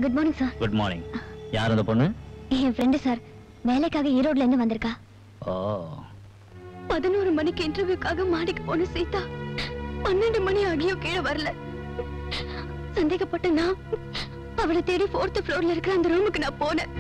Good morning sir good morning யார் அந்த பொண்ணு என் ஃப்ரெண்டு சார் வேலைக்காக ஈரோட்ல இருந்து வந்திருக்கா ஓ பதினோரு மணிக்கு இன்டர்வியூக்காக மாடிக்கு போன சீதா பன்னெண்டு மணி ஆகியும் கீழே வரல சந்தேகப்பட்ட நான் அவளை தேடி ஃபோர்த் ஃப்ளோர்ல இருக்கிற அந்த ரூமுக்கு நான் போனேன்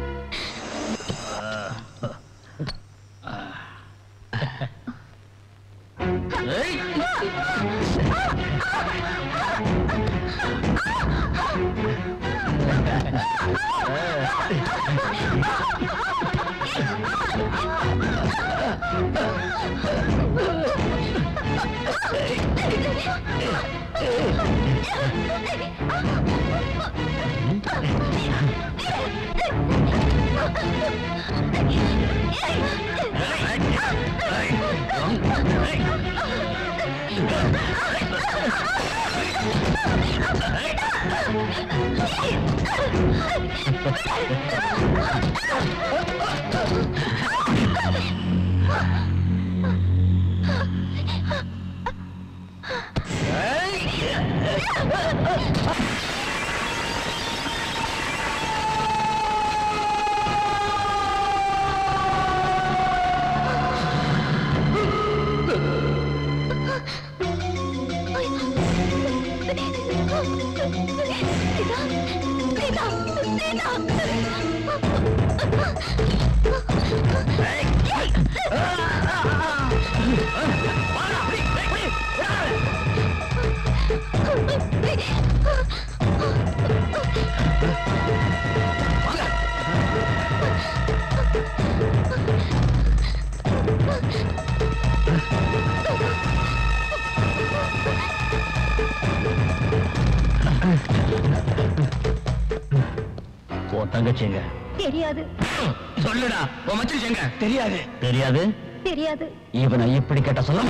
உன் தங்கச்சி எங்க தெரியாது சொல்லுடா உன் மச்சி எங்க தெரியாது தெரியாது தெரியாது இவனை இப்படி கேட்ட சொல்ல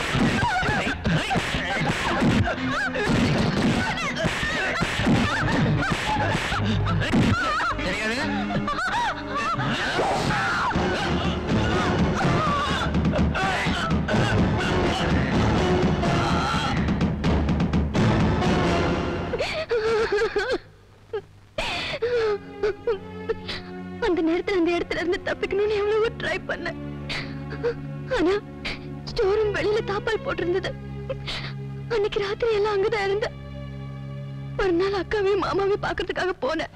தெரியாது அந்த நேரத்துல அந்த இடத்துல இருந்து தப்பிக்கணும்னு எவ்வளவோ ட்ரை பண்ணேன் ஆனா ஸ்டோரும் வெளியில தாப்பால் போட்டிருந்தது அன்னைக்கு ராத்திரி எல்லாம் அங்கதான் இருந்தேன் ஒரு நாள் அக்காவையும் மாமாவையும் பாக்குறதுக்காக போனேன்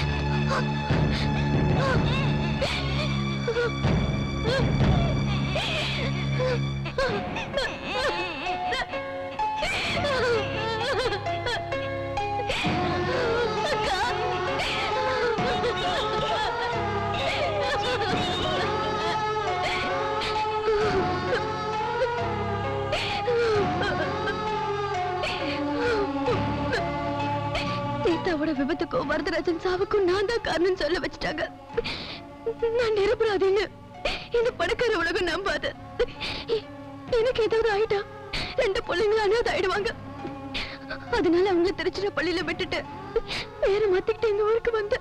சீதாவோட விபத்துக்கும் வரதராஜன் சாவுக்கும் நான் தான் காரணம் சொல்ல வச்சுட்டாங்க நான் நிரபராதின்னு இந்த பணக்கார உலகம் நம்பாது எனக்கு ஏதாவது ஆயிட்டா ரெண்டு பிள்ளைங்களும் அனாதை ஆயிடுவாங்க அதனால அவங்கள திருச்சிராப்பள்ளியில விட்டுட்டு வேற மாத்திக்கிட்டு இந்த ஊருக்கு வந்தேன்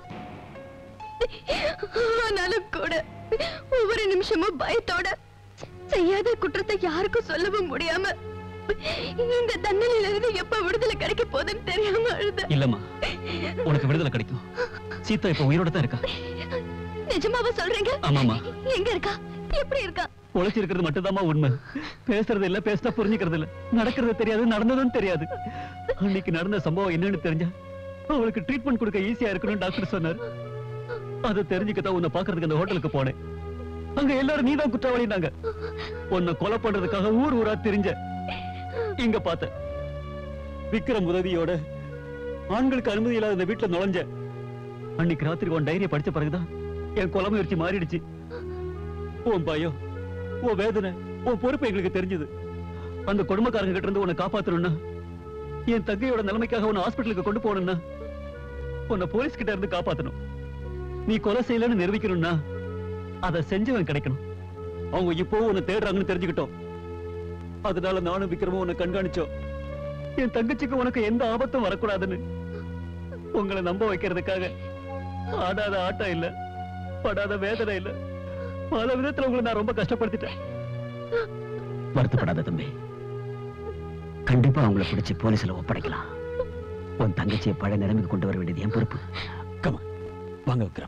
ஆனாலும் கூட ஒவ்வொரு நிமிஷமும் பயத்தோட செய்யாத குற்றத்தை யாருக்கும் சொல்லவும் முடியாம இந்த தண்டனையில இருந்து எப்ப விடுதலை கிடைக்க போகுதுன்னு தெரியாம அழுத இல்லம்மா உனக்கு விடுதலை கிடைக்கும் சீதா இப்ப உயிரோட தான் இருக்கா நிஜமாவா சொல்றீங்க ஆமாம்மா. எங்க இருக்கா எப்படி இருக்கா உழைச்சிருக்கிறது மட்டும்தாம்மா உண்மை பேசுறது இல்ல பேசினா புரிஞ்சுக்கிறது இல்ல நடக்கிறது தெரியாது நடந்ததும் தெரியாது அன்னைக்கு நடந்த சம்பவம் என்னன்னு தெரிஞ்சா அவளுக்கு ட்ரீட்மெண்ட் கொடுக்க ஈஸியா இருக்கணும் டாக்டர் சொன்னார் அதை தெரிஞ்சுக்கத்தான் உன்னை பாக்குறதுக்கு அந்த ஹோட்டலுக்கு போனேன் அங்க எல்லாரும் நீதான் குற்றவாளினாங்க உன்னை கொலை பண்றதுக்காக ஊர் ஊரா தெரிஞ்ச இங்க பார்த்த விக்ரம் உதவியோட ஆண்களுக்கு அனுமதி இல்லாத இந்த வீட்டுல நுழைஞ்ச அன்னைக்கு ராத்திரி உன் டைரியை படிச்ச பிறகுதான் என் கொலை முயற்சி மாறிடுச்சு உன் பயம் உன் வேதனை உன் பொறுப்பு எங்களுக்கு தெரிஞ்சது அந்த குடும்பக்காரங்க கிட்ட இருந்து உன்னை காப்பாத்தணும்னா என் தங்கையோட நிலைமைக்காக உன்னை ஹாஸ்பிட்டலுக்கு கொண்டு போகணும்னா உன்னை போலீஸ் கிட்ட இருந்து காப்பாத்தணும் நீ கொலை செய்யலன்னு நிரூபிக்கணும்னா அதை செஞ்சவன் கிடைக்கணும் அவங்க இப்போ உன்னை தேடுறாங்கன்னு தெரிஞ்சுக்கிட்டோம் அதனால நானும் விக்ரமும் உன்னை கண்காணிச்சோம் என் தங்கச்சிக்கு உனக்கு எந்த ஆபத்தும் வரக்கூடாதுன்னு உங்களை நம்ப வைக்கிறதுக்காக ஆடாத ஆட்டம் இல்ல படாத வேதனை இல்ல பல விதத்துல உங்களை நான் ரொம்ப கஷ்டப்படுத்திட்டேன் வருத்தப்படாத தம்பி கண்டிப்பா அவங்கள பிடிச்சு போலீஸ்ல ஒப்படைக்கலாம் உன் தங்கச்சியை பழைய நிலைமைக்கு கொண்டு வர வேண்டியது என் பொறுப்பு கமா வாங்க விக்ரம்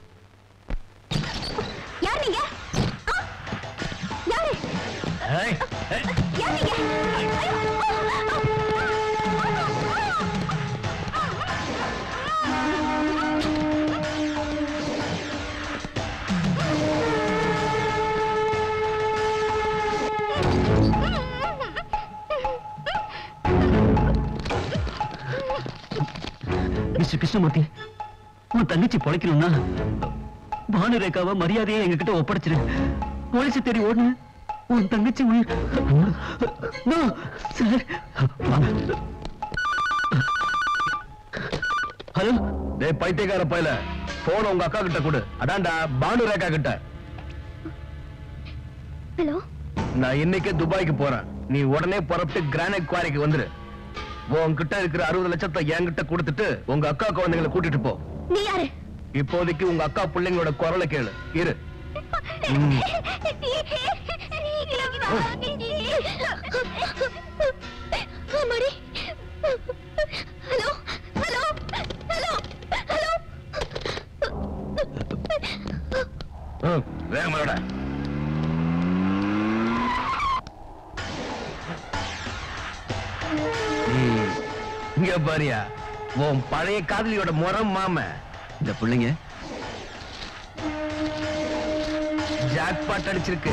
யார் நீங்க ஆ? யாரு யார் நீங்க ஐயோ! மிஸ்டர் கிருஷ்ணமூர்த்தி உன் தங்கச்சி பொழைக்கணும்னா பானு ரேகாவை மரியாதையை எங்ககிட்ட ஒப்படைச்சிரு போலீஸ் தேடி ஓடுன உன் தங்கச்சி உயிர் No, சார் வாங்க. ஹலோ டேய் பைத்தியக்கார பையல போன உங்க அக்கா கிட்ட கொடு அதான்டா பானு ரேகா கிட்ட ஹலோ நான் இன்னைக்கே துபாய்க்கு போறேன் நீ உடனே புறப்பட்டு கிரானைட் குவாரிக்கு வந்துரு உன்கிட்ட இருக்கிற அறுபது லட்சத்தை என்கிட்ட கொடுத்துட்டு உங்க அக்கா குழந்தைங்களை கூட்டிட்டு போ நீ யாரு இப்போதைக்கு உங்க அக்கா பிள்ளைங்களோட குரலை கேளு இரு ம். ஆமாடி ஹலோ ஹலோ ஹலோ ஹலோ ம், வேகமா வாடா. ம், இங்க பாரியா உன் பழைய காதலியோட முறம் மாம இந்த பிள்ளைங்க ஜாக்பாட் அடிச்சிருக்கு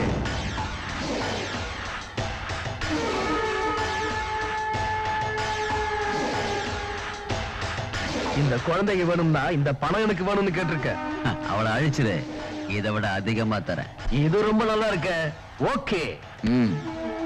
இந்த குழந்தைங்க வேணும்னா இந்த பணம் எனக்கு வேணும்னு கேட்டிருக்க அவளை அழிச்சிரு இதை விட அதிகமா தரேன் இது ரொம்ப நல்லா இருக்க ஓகே ம்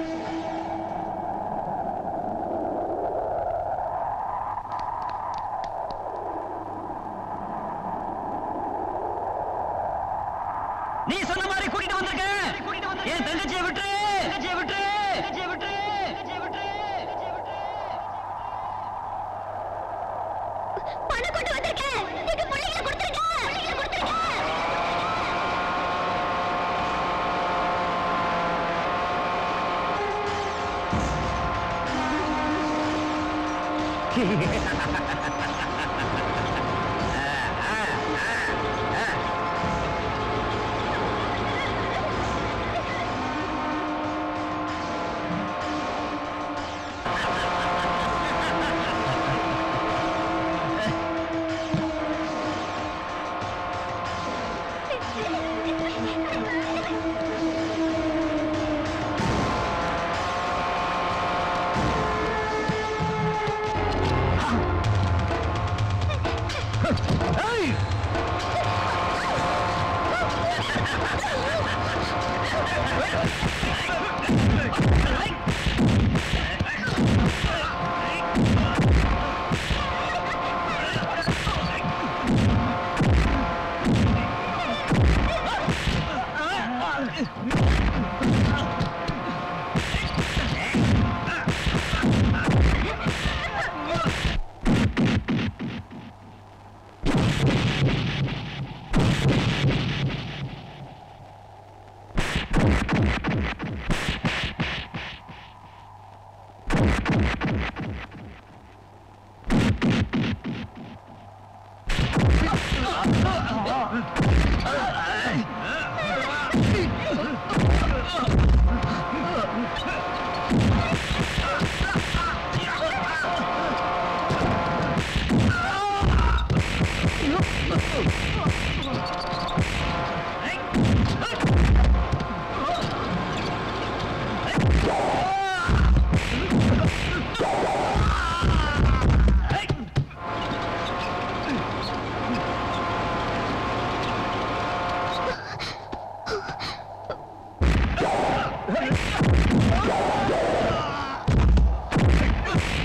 நீ சொன்ன மாதிரி கூட்டிட்டு வந்திருக்க என் தங்கச்சியை விட்டுரு தங்கச்சியை விட்டுரு தங்கச்சியை விட்டுரு தங்கச்சியை விட்டுரு பணம் கொண்டு வந்திருக்கேன் எங்க பிள்ளைகளை கொடுத்துருங்க பிள்ளைகளை கொடுத்துருங்க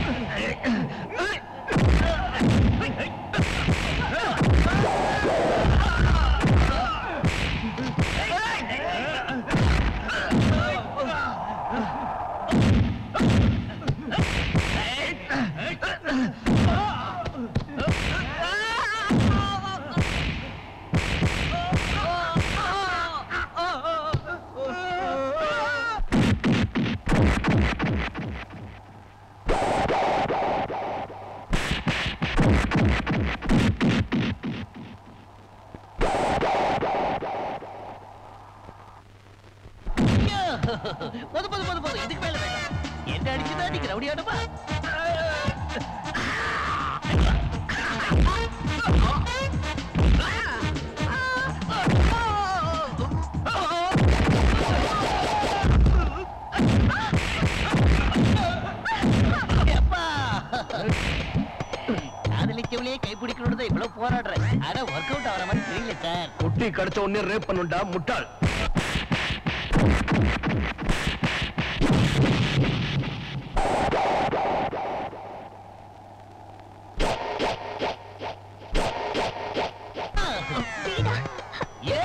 ஆ போது போது போது போது இதுக்கு மேல வேண்டாம் என்ன அடிச்சுதான் நீங்க ரவுடியாடுமா எப்பா காதலிக்கவளே கைப்பிடிக்கணும்னு இவ்வளவு போராடுறேன் ஆனா ஒர்க் அவுட் ஆகிற மாதிரி தெரியல சார் குட்டி கடிச்ச உடனே ரேப் பண்ணுண்டா முட்டாள் ஏ!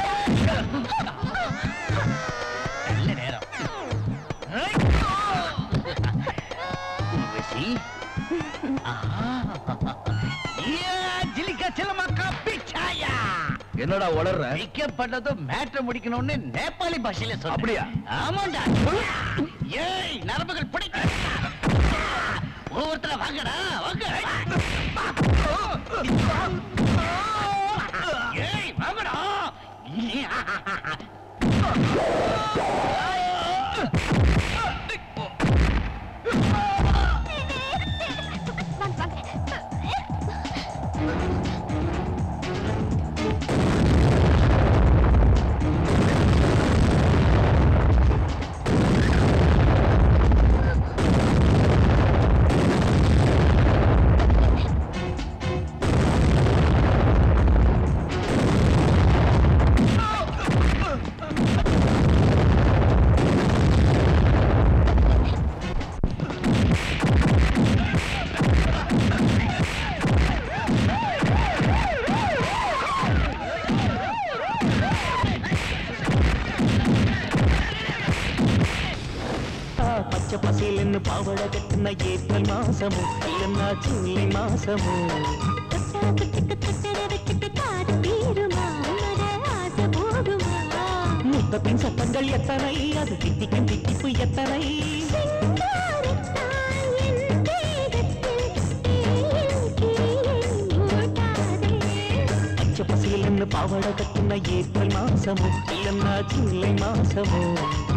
நல்ல நேரம் ஊர்வசி ஆஹா. ஏ, ஜிலிக்கா சிலமக்கா பிச்சாயா என்னடா வளர்ற பிக்கப் பண்ணதும் மேட்ரு முடிக்கணும்னு நேபாளி பாஷையில சொல்றேன் அப்படியா? ஆமாண்டா ஏய் நரம்புகள் பிடி ஒவ்வொருத்தர வாங்கடா வாங்க ஏய் வாங்கடா పచ్చ పసీలను పావడ కట్టిన ఏప్రిల్ మాసము ఇల్లన్న జూలై మాసము முத்த பின் சத்தங்கள் எத்தனை அது தித்திக்கும் தித்திப்பு எத்தனை பச்சை பசீலன்னு பாவட கட்டின ஏப்ரல் மாசமோ இல்லன்னா ஜூலை மாசமோ